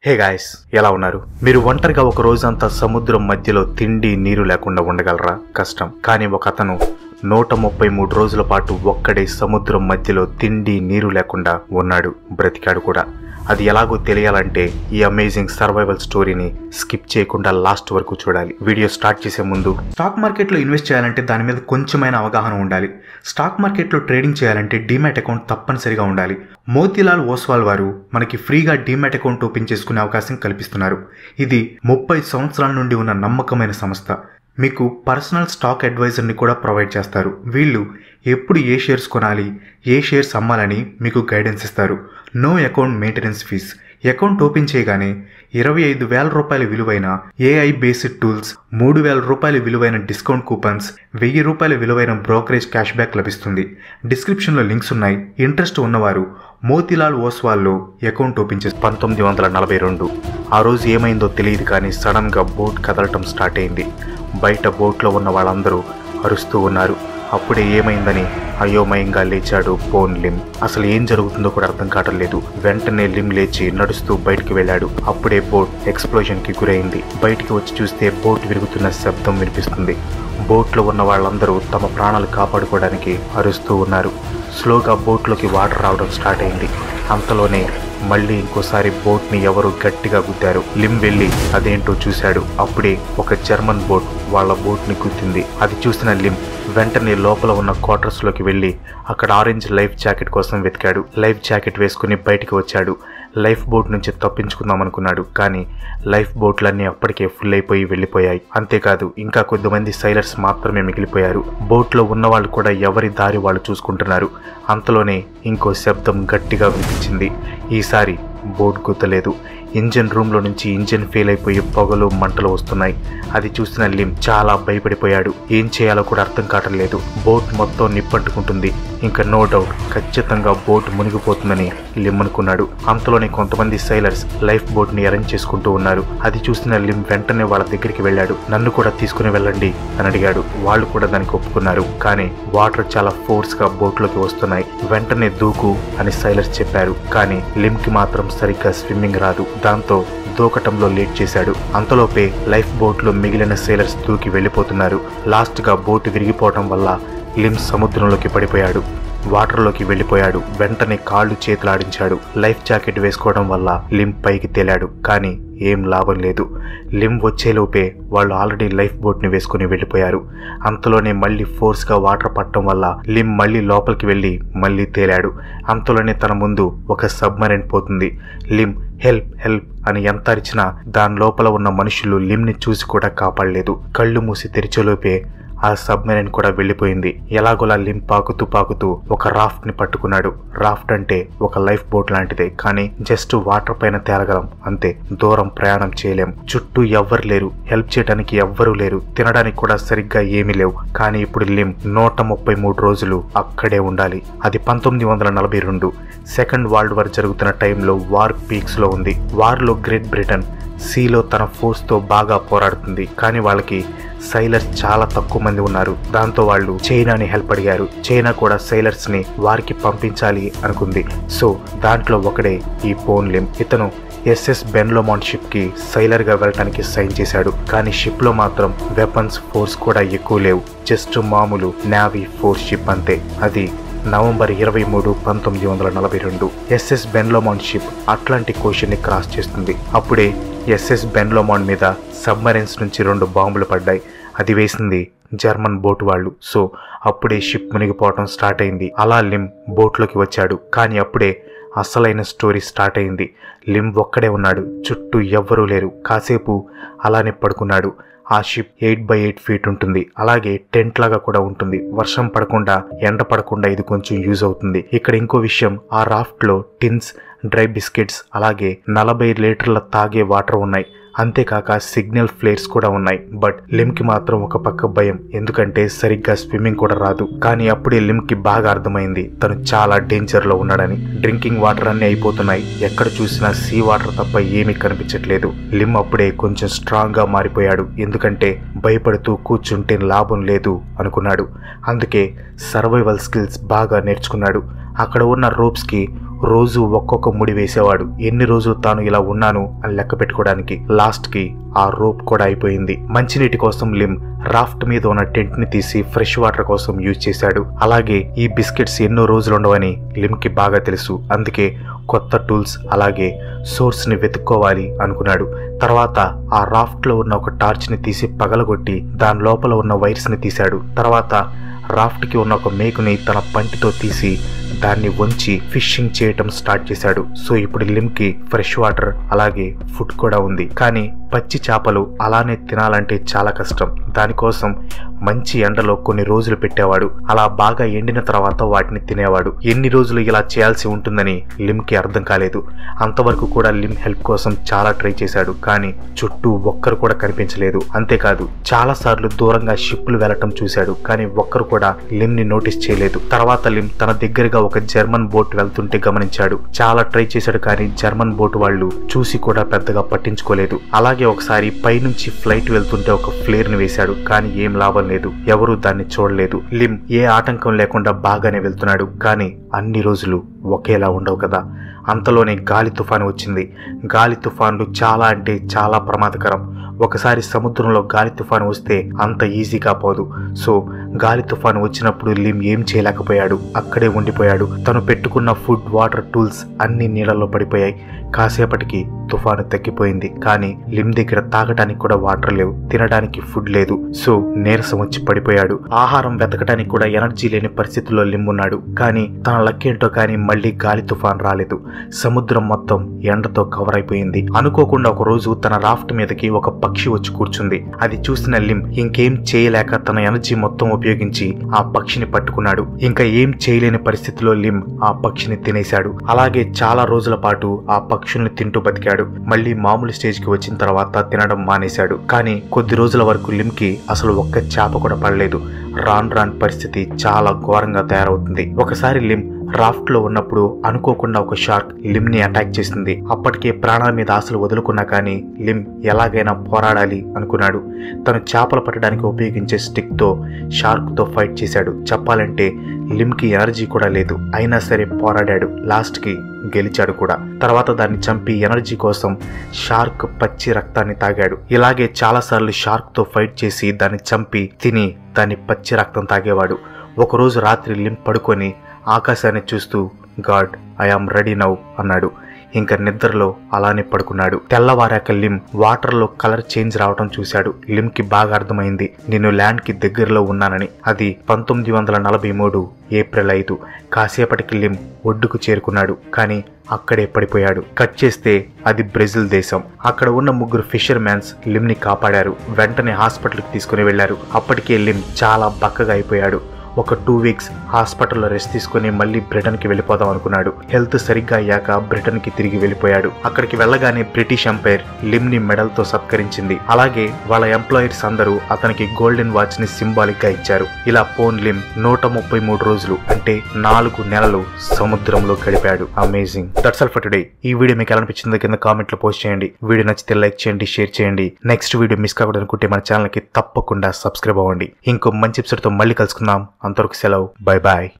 hey guys ఎలా ఉన్నారు మీరు ఒంటరిగా ఒక రోజంతా సముద్రం మధ్యలో తిండి నీరు లేకుండా ఉండగలరా కష్టం కానీ ఒక అతను నూట ముప్పై మూడు రోజుల పాటు ఒక్కడే సముద్రం మధ్యలో తిండి నీరు లేకుండా ఉన్నాడు బ్రతికాడు కూడా అది ఎలాగో తెలియాలంటే ఈ అమేజింగ్ సర్వైవల్ స్టోరీని స్కిప్ చేయకుండా లాస్ట్ వరకు చూడాలి వీడియో స్టార్ట్ చేసే ముందు స్టాక్ మార్కెట్లో ఇన్వెస్ట్ చేయాలంటే దాని మీద కొంచెమైన అవగాహన ఉండాలి స్టాక్ మార్కెట్లో ట్రేడింగ్ చేయాలంటే డీమ్యాట్ అకౌంట్ తప్పనిసరిగా ఉండాలి మోతీలాల్ ఓస్వాల్ వారు మనకి ఫ్రీగా డీమ్యాట్ అకౌంట్ ఓపెన్ చేసుకునే అవకాశం కల్పిస్తున్నారు ఇది ముప్పై సంవత్సరాల నుండి ఉన్న నమ్మకమైన సంస్థ మీకు పర్సనల్ స్టాక్ అడ్వైజర్ని కూడా ప్రొవైడ్ చేస్తారు వీళ్ళు ఎప్పుడు ఏ షేర్స్ కొనాలి ఏ షేర్స్ అమ్మాలని మీకు గైడెన్స్ ఇస్తారు no account maintenance fees account open చేయగానే ఇరవై ఐదు వేల రూపాయల విలువైన ఏఐ బేస్డ్ టూల్స్ మూడు వేల రూపాయల విలువైన డిస్కౌంట్ కూపన్స్ వెయ్యి రూపాయల విలువైన బ్రోకరేజ్ క్యాష్ బ్యాక్ లభిస్తుంది డిస్క్రిప్షన్లో లింక్స్ ఉన్నాయి ఇంట్రెస్ట్ ఉన్నవారు మోతిలాల్ ఓస్వాల్లో అకౌంట్ ఓపెన్ చేసి పంతొమ్మిది వందల నలభై రెండు ఆ రోజు ఏమైందో తెలియదు కానీ సడన్గా బోట్ కదలటం స్టార్ట్ అయింది బయట బోట్లో ఉన్న వాళ్ళందరూ అరుస్తూ ఉన్నారు అప్పుడే ఏమైందని అయోమయంగా లేచాడు పోన్ లిమ్ అసలు ఏం జరుగుతుందో కూడా అర్థం కావటం లేదు వెంటనే లిమ్ లేచి నడుస్తూ బయటికి వెళ్ళాడు అప్పుడే బోట్ ఎక్స్ప్లోజన్ కి గురైంది బయటికి వచ్చి చూస్తే బోట్ విరుగుతున్న శబ్దం వినిపిస్తుంది బోట్లో ఉన్న వాళ్ళందరూ తమ ప్రాణాలు కాపాడుకోవడానికి అరుస్తూ ఉన్నారు స్లోగా బోట్లోకి వాటర్ రావడం స్టార్ట్ అయింది అంతలోనే మళ్ళీ ఇంకోసారి బోట్ని ఎవరు గట్టిగా గుద్దారు లిమ్ వెళ్ళి అదేంటో చూశాడు అప్పుడే ఒక జర్మన్ బోట్ వాళ్ళ బోట్ని గుద్దింది అది చూసిన లిమ్ వెంటనే లోపల ఉన్న క్వార్టర్స్ లోకి వెళ్ళి అక్కడ ఆరెంజ్ లైఫ్ జాకెట్ కోసం వెతికాడు లైఫ్ జాకెట్ వేసుకుని బయటికి వచ్చాడు లైఫ్ బోట్ నుంచి తప్పించుకుందాం అనుకున్నాడు కానీ లైఫ్ బోట్లన్నీ అప్పటికే ఫుల్ అయిపోయి వెళ్ళిపోయాయి అంతేకాదు ఇంకా కొద్దిమంది సైలర్స్ మాత్రమే మిగిలిపోయారు బోట్లో ఉన్న వాళ్ళు కూడా ఎవరి దారి వాళ్ళు చూసుకుంటున్నారు అంతలోనే ఇంకో శబ్దం గట్టిగా వినిపించింది ఈసారి బోట్ గుద్దలేదు ఇంజన్ రూమ్లో నుంచి ఇంజన్ ఫెయిల్ అయిపోయి పొగలు మంటలు వస్తున్నాయి అది చూసిన లిమ్ చాలా భయపడిపోయాడు ఏం చేయాలో కూడా అర్థం కావటం లేదు బోట్ మొత్తం నిప్పంటుకుంటుంది ఇంకా నో డౌట్ ఖచ్చితంగా బోట్ మునిగిపోతుందని లిమ్ అనుకున్నాడు అంతలోనే కొంతమంది సైలర్స్ లైఫ్ బోట్ ని అరేంజ్ చేసుకుంటూ ఉన్నారు అది చూసిన లిమ్ వెంటనే వాళ్ళ దగ్గరికి వెళ్ళాడు నన్ను కూడా తీసుకుని వెళ్ళండి అని అడిగాడు వాళ్ళు కూడా దానికి ఒప్పుకున్నారు కానీ వాటర్ చాలా ఫోర్స్ గా బోట్ లోకి వస్తున్నాయి వెంటనే దూకు అని సైలర్స్ చెప్పారు కానీ లిమ్ కి మాత్రం సరిగ్గా స్విమ్మింగ్ రాదు దాంతో దూకటంలో లేట్ చేశాడు అంతలోపే లైఫ్ బోట్లో మిగిలిన సేలర్స్ దూకి వెళ్ళిపోతున్నారు లాస్ట్గా బోటు విరిగిపోవటం వల్ల లిమ్ సముద్రంలోకి పడిపోయాడు వాటర్లోకి వెళ్ళిపోయాడు వెంటనే కాళ్ళు చేతులాడించాడు లైఫ్ జాకెట్ వేసుకోవడం వల్ల లిమ్ పైకి తేలాడు కానీ ఏం లాభం లేదు లిమ్ వచ్చేలోపే వాళ్ళు ఆల్రెడీ లైఫ్ బోట్ని వేసుకుని వెళ్ళిపోయారు అంతలోనే మళ్ళీ ఫోర్స్గా వాటర్ పట్టడం వల్ల లిమ్ మళ్ళీ లోపలికి వెళ్ళి మళ్ళీ తేలాడు అంతలోనే తన ముందు ఒక సబ్మరైన్ పోతుంది లిమ్ హెల్ప్ హెల్ప్ అని ఎంత అరిచినా దాని లోపల ఉన్న మనుషులు లిమ్ని చూసి కూడా కాపాడలేదు కళ్ళు మూసి తెరిచేలోపే ఆ సబ్మెరైన్ కూడా వెళ్ళిపోయింది ఎలాగోలా లిమ్ పాకుతూ పాకుతూ ఒక రాఫ్ట్ ని పట్టుకున్నాడు రాఫ్ట్ అంటే ఒక లైఫ్ బోట్ లాంటిదే కానీ జస్ట్ వాటర్ పైన తేలగలం అంతే దూరం ప్రయాణం చేయలేం చుట్టూ ఎవ్వరు లేరు హెల్ప్ చేయడానికి ఎవ్వరూ లేరు తినడానికి కూడా సరిగ్గా ఏమీ లేవు కానీ ఇప్పుడు లిమ్ నూట ముప్పై మూడు రోజులు అక్కడే ఉండాలి అది పంతొమ్మిది వందల నలభై రెండు సెకండ్ వరల్డ్ వార్ జరుగుతున్న టైంలో వార్ పీక్స్ లో ఉంది వార్లో గ్రేట్ బ్రిటన్ సీలో తన ఫోర్స్తో బాగా పోరాడుతుంది కానీ వాళ్ళకి సైలర్స్ చాలా తక్కువ మంది ఉన్నారు దాంతో వాళ్ళు చైనాని హెల్ప్ అడిగారు చైనా కూడా సైలర్స్ ని వారికి పంపించాలి అనుకుంది సో దాంట్లో ఒకడే ఈ పోన్ లిమ్ ఇతను ఎస్ఎస్ బెన్లోమాన్ షిప్ కి సైలర్ గా వెళ్ళడానికి సైన్ చేశాడు కానీ షిప్ లో మాత్రం వెపన్స్ ఫోర్స్ కూడా ఎక్కువ లేవు జస్ట్ మామూలు నావీ ఫోర్స్ షిప్ అంతే అది నవంబర్ ఇరవై మూడు పంతొమ్మిది వందల నలభై రెండు SS Benlomond ship Atlantic Ocean ని క్రాస్ చేస్తుంది అప్పుడే ఎస్ఎస్ బెన్లోమాన్ మీద సబ్మరైన్స్ నుంచి రెండు బాంబులు పడ్డాయి అది వేసింది జర్మన్ బోట్ వాళ్ళు సో అప్పుడే షిప్ మునిగిపోవటం స్టార్ట్ అయింది అలా లిమ్ బోట్లోకి వచ్చాడు కానీ అప్పుడే అసలైన స్టోరీ స్టార్ట్ అయింది లిమ్ ఒక్కడే ఉన్నాడు చుట్టూ ఎవ్వరూ లేరు కాసేపు అలానే పడుకున్నాడు ఆ ship eight by eight feet ఉంటుంది అలాగే టెంట్ లాగా కూడా ఉంటుంది వర్షం పడకుండా ఎండ పడకుండా ఇది కొంచెం యూజ్ అవుతుంది ఇక్కడ ఇంకో విషయం ఆ రాఫ్ట్ లో టిన్స్ డ్రై బిస్కెట్స్ అలాగే నలభై లీటర్ల తాగే వాటర్ ఉన్నాయి అంతేకాక సిగ్నల్ ఫ్లేర్స్ కూడా ఉన్నాయి బట్ లిమ్ కి మాత్రం ఒక పక్క భయం ఎందుకంటే సరిగ్గా స్విమ్మింగ్ కూడా రాదు కానీ అప్పుడే లిమ్ కి బాగా అర్థమైంది తను చాలా డేంజర్ లో ఉన్నాడని డ్రింకింగ్ వాటర్ అన్ని అయిపోతున్నాయి ఎక్కడ చూసినా సీ వాటర్ తప్ప ఏమీ కనిపించట్లేదు లిమ్ అప్పుడే కొంచెం స్ట్రాంగ్ గా మారిపోయాడు ఎందుకంటే భయపడుతూ కూర్చుంటే లాభం లేదు అనుకున్నాడు అందుకే సర్వైవల్ స్కిల్స్ బాగా నేర్చుకున్నాడు అక్కడ ఉన్న రోప్స్ కి రోజు ఒక్కొక్క ముడి వేసేవాడు ఎన్ని రోజులు తాను ఇలా ఉన్నాను అని లెక్క పెట్టుకోవడానికి లాస్ట్ కి ఆ రోప్ కూడా అయిపోయింది మంచినీటి కోసం లిమ్ రాఫ్ట్ మీద ఉన్న టెంట్ ని తీసి ఫ్రెష్ వాటర్ కోసం యూజ్ చేశాడు అలాగే ఈ బిస్కెట్స్ ఎన్నో రోజులు ఉండవని లిమ్ కి బాగా తెలుసు అందుకే కొత్త టూల్స్ అలాగే సోర్స్ ని వెతుక్కోవాలి అనుకున్నాడు తర్వాత ఆ రాఫ్ట్ లో ఉన్న ఒక టార్చ్ ని తీసి పగలగొట్టి దాని లోపల ఉన్న వైర్స్ ని తీశాడు తర్వాత రాఫ్ట్ కి ఉన్న ఒక మేకుని తన పంటితో తీసి దాన్ని వంచి ఫిషింగ్ చేయటం స్టార్ట్ చేశాడు సో ఇప్పుడు లిమ్ కి ఫ్రెష్ వాటర్ అలాగే ఫుడ్ కూడా ఉంది కానీ పచ్చి చేపలు అలానే తినాలంటే చాలా కష్టం దానికోసం మంచి ఎండలో కొన్ని రోజులు పెట్టేవాడు అలా బాగా ఎండిన తర్వాత వాటిని తినేవాడు ఎన్ని రోజులు ఇలా చేయాల్సి ఉంటుందని లిమ్ కి అర్థం కాలేదు అంతవరకు కూడా లిమ్ హెల్ప్ కోసం చాలా ట్రై చేశాడు కానీ చుట్టూ ఒక్కరు కూడా కనిపించలేదు అంతేకాదు చాలా సార్లు దూరంగా షిప్లు వెళ్లటం చూశాడు కానీ ఒక్కరు కూడా లిమ్ ని నోటీస్ చేయలేదు తర్వాత లిమ్ తన దగ్గరగా ఒక జర్మన్ బోట్ వెళ్తుంటే గమనించాడు చాలా ట్రై చేశాడు కానీ జర్మన్ బోట్ వాళ్ళు చూసి కూడా పెద్దగా పట్టించుకోలేదు అలాగే ఒకసారి పైనుంచి ఫ్లైట్ వెళ్తుంటే ఒక ఫ్లేర్ ని వేశాడు కానీ ఏం లాభం లేదు ఎవరూ దాన్ని చూడలేదు లిమ్ ఏ ఆటంకం లేకుండా బాగానే వెళ్తున్నాడు కానీ అన్ని రోజులు ఒకేలా ఉండవు కదా అంతలోనే గాలి తుఫాను వచ్చింది గాలి తుఫాన్లు చాలా అంటే చాలా ప్రమాదకరం ఒకసారి సముద్రంలో గాలి తుఫాను వస్తే అంత ఈజీగా పోదు సో గాలి తుఫాను వచ్చినప్పుడు లిమ్ ఏం చేయలేకపోయాడు అక్కడే ఉండిపోయాడు తను పెట్టుకున్న ఫుడ్ వాటర్ టూల్స్ అన్ని నీళ్ళలో పడిపోయాయి కాసేపటికి తుఫాను తగ్గిపోయింది కానీ లిమ్ దగ్గర తాగడానికి కూడా వాటర్ లేవు తినడానికి ఫుడ్ లేదు సో నీరసం వచ్చి పడిపోయాడు ఆహారం వెతకడానికి కూడా ఎనర్జీ లేని పరిస్థితుల్లో లిమ్ ఉన్నాడు కానీ తన లక్కేంటో కానీ మళ్ళీ గాలి తుఫాన్ రాలేదు సముద్రం మొత్తం ఎండతో కవర్ అయిపోయింది అనుకోకుండా ఒక రోజు తన రాఫ్ట్ మీదకి ఒక పక్షి వచ్చి కూర్చుంది అది చూసిన లిమ్ ఇంకేం చేయలేక తన ఎనర్జీ మొత్తం ఉపయోగించి ఆ పక్షిని పట్టుకున్నాడు ఇంకా ఏం చేయలేని పరిస్థితిలో లిమ్ ఆ పక్షిని తినేశాడు అలాగే చాలా రోజుల పాటు ఆ పక్షుల్ని తింటూ బతికాడు మళ్ళీ మామూలు స్టేజ్ కి వచ్చిన తర్వాత తినడం మానేశాడు కానీ కొద్ది రోజుల వరకు లిమ్ కి అసలు ఒక్క చేప కూడా పడలేదు రాన్ రాన్ పరిస్థితి చాలా ఘోరంగా తయారవుతుంది ఒకసారి లిమ్ రాఫ్ట్ లో ఉన్నప్పుడు అనుకోకుండా ఒక షార్క్ లిమ్ ని అటాక్ చేసింది అప్పటికే ప్రాణాల మీద ఆశలు వదులుకున్నా కానీ లిమ్ ఎలాగైనా పోరాడాలి అనుకున్నాడు తను చేపలు పట్టడానికి ఉపయోగించే స్టిక్ తో షార్క్ తో ఫైట్ చేశాడు చెప్పాలంటే లిమ్ కి ఎనర్జీ కూడా లేదు అయినా సరే పోరాడాడు లాస్ట్ కి గెలిచాడు కూడా తర్వాత దాన్ని చంపి ఎనర్జీ కోసం షార్క్ పచ్చి రక్తాన్ని తాగాడు ఇలాగే చాలాసార్లు షార్క్ తో ఫైట్ చేసి దాన్ని చంపి తిని దాని పచ్చి రక్తం తాగేవాడు ఒకరోజు రాత్రి లిమ్ పడుకొని ఆకాశాన్ని చూస్తూ గాడ్ ఐఆమ్ రెడీ నౌ అన్నాడు ఇంకా నిద్రలో అలానే పడుకున్నాడు తెల్లవారాక లిమ్ వాటర్లో కలర్ చేంజ్ రావడం చూశాడు లిమ్ కి బాగా అర్థమైంది నేను ల్యాండ్ కి దగ్గరలో ఉన్నానని అది పంతొమ్మిది వందల నలభై మూడు ఏప్రిల్ ఐదు కాసేపటికి లిమ్ ఒడ్డుకు చేరుకున్నాడు కానీ అక్కడే పడిపోయాడు కట్ చేస్తే అది బ్రెజిల్ దేశం అక్కడ ఉన్న ముగ్గురు ఫిషర్ మ్యాన్స్ లిమ్ ని కాపాడారు వెంటనే హాస్పిటల్కి తీసుకుని వెళ్లారు అప్పటికే లిమ్ చాలా బక్కగా అయిపోయాడు ఒక టూ వీక్స్ హాస్పిటల్లో రెస్ట్ తీసుకుని మళ్ళీ బ్రిటన్ కి వెళ్ళిపోదాం అనుకున్నాడు హెల్త్ సరిగ్గా అయ్యాక బ్రిటన్ కి తిరిగి వెళ్ళిపోయాడు అక్కడికి వెళ్ళగానే బ్రిటిష్ ఎంపైర్ లిమ్ ని మెడల్ తో సత్కరించింది అలాగే వాళ్ళ ఎంప్లాయర్స్ అందరూ అతనికి గోల్డెన్ వాచ్ ని సింబాలిక్ గా ఇచ్చారు ఇలా పోన్ లిమ్ నూట ముప్పై మూడు రోజులు అంటే నాలుగు నెలలు సముద్రంలో గడిపాడు amazing that's all for today ఈ వీడియో మీకు ఎలా అనిపించిందో కింద కామెంట్ లో పోస్ట్ చేయండి వీడియో నచ్చితే లైక్ చేయండి షేర్ చేయండి నెక్స్ట్ వీడియో మిస్ కాకూడదు అనుకుంటే మన ఛానల్ కి తప్పకుండా సబ్స్క్రైబ్ అవ్వండి ఇంకో మంచి ఎపిసోడ్ తో మళ్ళీ కలుసుకుందాం అంతవరకు సెలవు బై బాయ్